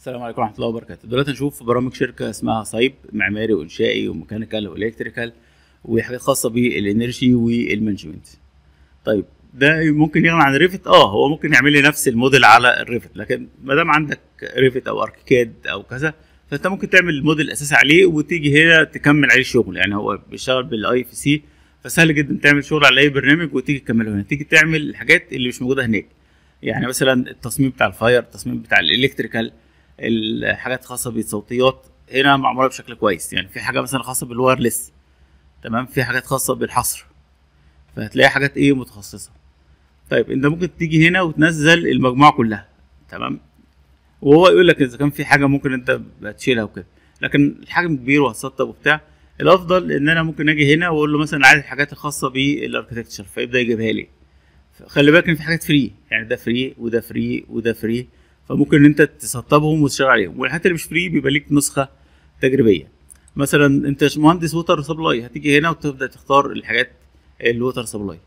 السلام عليكم ورحمه الله وبركاته دلوقتي هنشوف برامج شركه اسمها صايب معماري وانشائي وميكانيكال والكتريكال وحاجات خاصه بالانرجي والمانجمنت طيب ده ممكن يغني عن ريفت اه هو ممكن يعمل لي نفس الموديل على الريفت لكن ما دام عندك ريفت او اركيكاد او كذا فانت ممكن تعمل الموديل الاساسي عليه وتيجي هنا تكمل عليه شغل يعني هو بيشتغل بالاي اف سي فسهل جدا تعمل شغل على اي برنامج وتيجي تكمله هنا تيجي تعمل الحاجات اللي مش موجوده هناك يعني مثلا التصميم بتاع الفاير التصميم بتاع الالكتريكال الحاجات خاصه بالصوتيات هنا معموله بشكل كويس يعني في حاجه مثلا خاصه بالوايرلس تمام في حاجات خاصه بالحصر فهتلاقي حاجات ايه متخصصه طيب انت ممكن تيجي هنا وتنزل المجموعه كلها تمام وهو يقول لك اذا كان في حاجه ممكن انت تشيلها وكده لكن الحجم كبير وهتسطب وبتاع الافضل ان انا ممكن اجي هنا واقول له مثلا عايز الحاجات الخاصه بالاركتكتشر فيبدا يجيبها لي خلي بالك ان في حاجات فري يعني ده فري وده فري وده فري فممكن ان انت تسطبهم وتشتغل عليهم والحاجات اللي مش فري بيبقى ليك نسخه تجريبيه مثلا انت مهندس ووتر سبلاي هتيجي هنا وتبدا تختار الحاجات الووتر سبلاي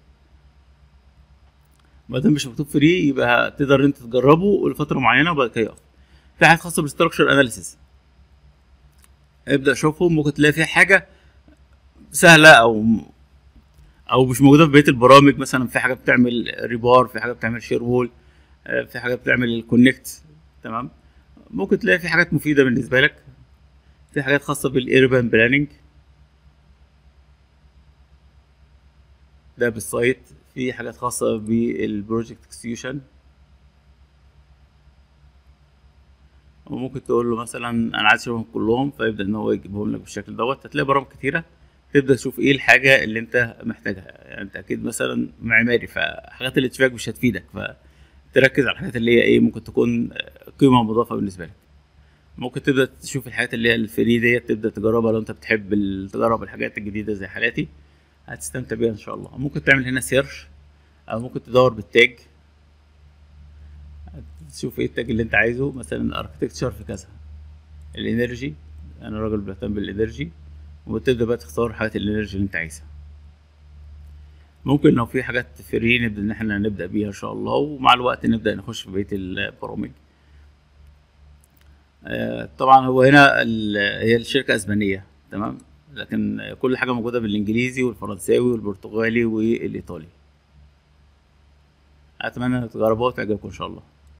ما دام مش مكتوب فري يبقى تقدر انت تجربه لفتره معينه وبعد كده يقف في حاجات خاصه بالستراكشر اناليسيس ابدا شوفهم ممكن تلاقي فيها حاجه سهله او او مش موجوده في بقيه البرامج مثلا في حاجه بتعمل ريبار في حاجه بتعمل شير وول في حاجه بتعمل الكونكت تمام ممكن تلاقي في حاجات مفيده بالنسبه لك في حاجات خاصه بالاربان بلاننج ده بالسايت في حاجات خاصه بالبروجكت اكسكيوشن وممكن تقول له مثلا انا عايز اشوفهم كلهم فيبدا ان هو يجيبهم لك بالشكل دوت هتلاقي برامج كتيره تبدا تشوف ايه الحاجه اللي انت محتاجها يعني انت اكيد مثلا معماري فحاجات الاتفاق مش هتفيدك فتركز على الحاجات اللي هي ايه ممكن تكون قيمه مضافه بالنسبه لك ممكن تبدا تشوف الحاجات اللي هي الفري ديت تبدا تجربها لو انت بتحب تجرب الحاجات الجديده زي حالاتي هتستمتع بيها ان شاء الله ممكن تعمل هنا سيرش او ممكن تدور بالتاج تشوف ايه التاج اللي انت عايزه مثلا اركتكتشر في كذا الانرجي انا راجل بهتم بالانرجي وتبدا بقى تختار حاجات الانرجي اللي انت عايزها ممكن لو في حاجات فري نبدا ان احنا نبدا بيها ان شاء الله ومع الوقت نبدا نخش في بقيه البرامج طبعا هو هنا هي الشركه اسبانيه تمام لكن كل حاجه موجوده بالانجليزي والفرنساوي والبرتغالي والايطالي اتمنى ان تجربوها وتعجبكم ان شاء الله